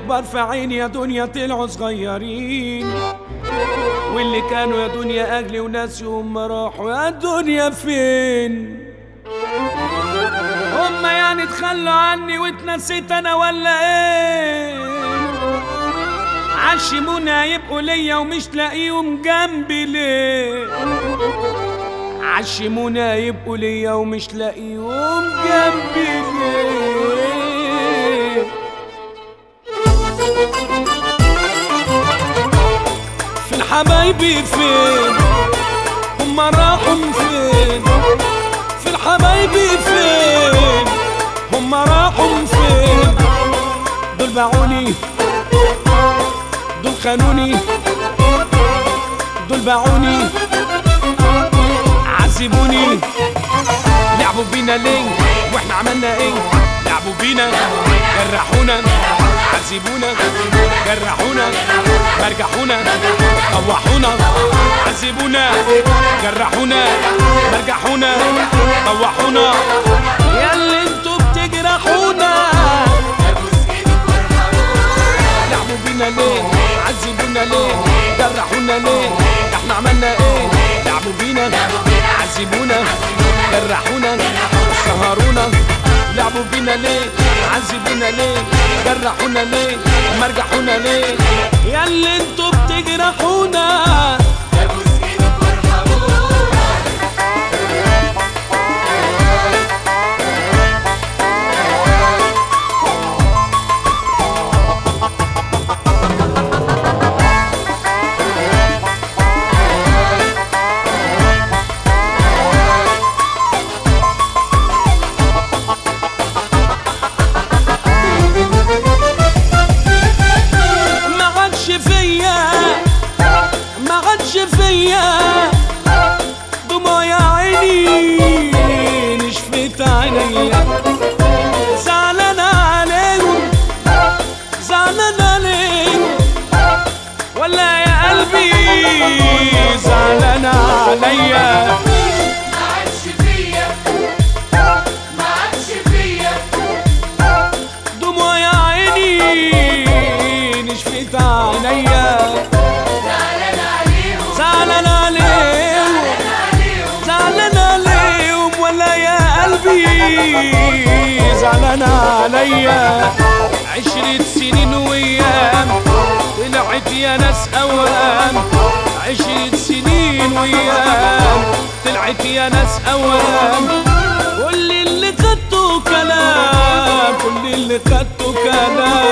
كبار في عيني يا دنيا طلعوا صغيرين واللي كانوا يا دنيا اجلي وناس يوم راحوا يا دنيا فين هما يعني تخلوا عني واتنسيت انا ولا ايه عشمونا يبقوا ليا ومش لاقيهم جنبي ليه عشمونا يبقوا ليا ومش لاقيهم جنبي ليه في الحبايبي فين هما راحوا فين في الحبايبي فين هما راحوا فين دول باعوني دول خانوني دول باعوني عذبوني لعبوا بينا ليه واحنا عملنا ايه لعبوا بينا جرحونا عذبونا جرحونا مرجحونا طوحونا عذبونا جرحونا مرجحونا طوحونا يا اللي انتوا بتجرحونا لعبوا بينا ليه عذبونا ليه جرحونا ليه احنا عملنا ايه لعبوا بينا عذبونا جرحونا سهرونا لعبوا بينا ليه عذبونا ليه جرحونا ليه مرجحونا ليه يا اللي انتوا بتجرحونا ما عادش فيا ما عادش فيا دموع يا عيني نشفت عينيا زعلان عليهم زعلان عليهم ولا يا قلبي زعلان عليا ما عادش فيا ما عادش فيا دموع يا عيني نشفت عينيا زعلان عليهم زعلان عليهم عليهم زعلان عليهم ولا يا قلبي زعلان عليا عشرة سنين ويام طلعت يا ناس اوام عشرة سنين ويام طلعت يا ناس اوام كل اللي خدته كلام كل اللي خدته كلام